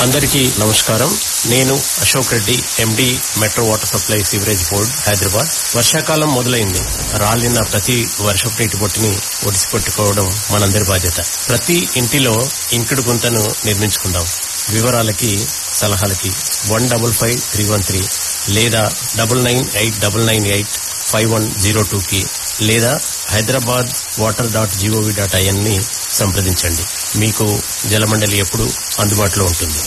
అందరికీ నమస్కారం నేను Ashok Reddy MD metro water supply sewerage board Hyderabad వర్షాకాలం మొదలైంది రాలిన ప్రతి వర్షపు నీటి బొట్టుని ఒడిసిపెట్టుకోవడం మనందరి బాధ్యత ప్రతి ఇంటిలో ఇంకుడు గుంతను నిర్మించుకుందాం వివరాలకి సలహాలకి one double five three one three లేదా double nine eight double nine eight five one zero two కి లేదా Hyderabad water dot G O V dot I N ని సంప్రదించండి మీకు జలమండలి ఎప్పుడు అందుబాటులో ఉంటుంది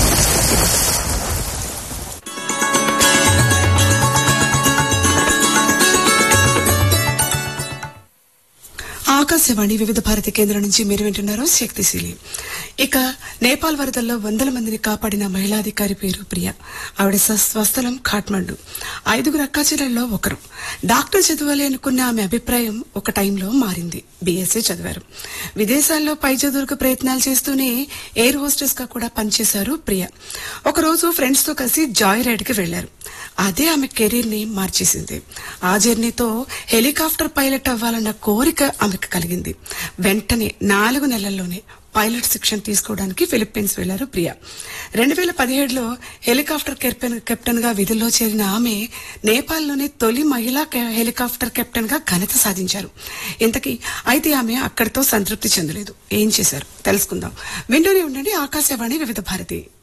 ఆకాశవాణి వివిధ భారతి కేంద్రం నుంచి మీరు వింటున్నారు శక్తిశీలి ఇక నేపాల్ వరదల్లో వందల మందిని కాపాడిన మహిళాధికారి పేరు ప్రియ ఆవిడ స్వ- స్వస్థలం ఖాట్మండు ఐదుగురు అక్కాచెల్లెల్లో ఒకరు డాక్టర్ చదవాలి అనుకున్న ఆమె అభిప్రాయం ఒక టైంలో మారింది బీఎస్సీ చదివారు విదేశాల్లో పై చదువులకు ప్రయత్నాలు చేస్తూనే ఎయిర్ హోస్టెస్ గా కూడా పనిచేశారు ప్రియ ఒకరోజు ఫ్రెండ్స్ తో కలిసి జాయ్ రైడ్ కి వెళ్లారు అదే ఆమె కెరీర్ ని మార్చేసింది ఆ జర్నీతో హెలికాప్టర్ పైలట్ అవ్వాలన్న కోరిక ఆమెకు కలిగింది వెంటనే నాలుగు నెలల్లోనే పైలట్ శిక్షణ తీసుకోవడానికి ఫిలిప్పీన్స్ వెళ్లారు ప్రియ రెండు వేల పదిహేడులో హెలికాప్టర్ కెప్టెన్ కెప్టెన్ గా విధుల్లో చేరిన ఆమె నేపాల్లోని తొలి మహిళా కె- హెలికాప్టర్ కెప్టెన్ గా ఘనత సాధించారు ఇంతకీ అయితే ఆమె అక్కడితో సంతృప్తి చెందలేదు ఏం చేశారు తెలుసుకుందాం వింటూనే ఉండండి ఆకాశవాణి వివిధ భారతి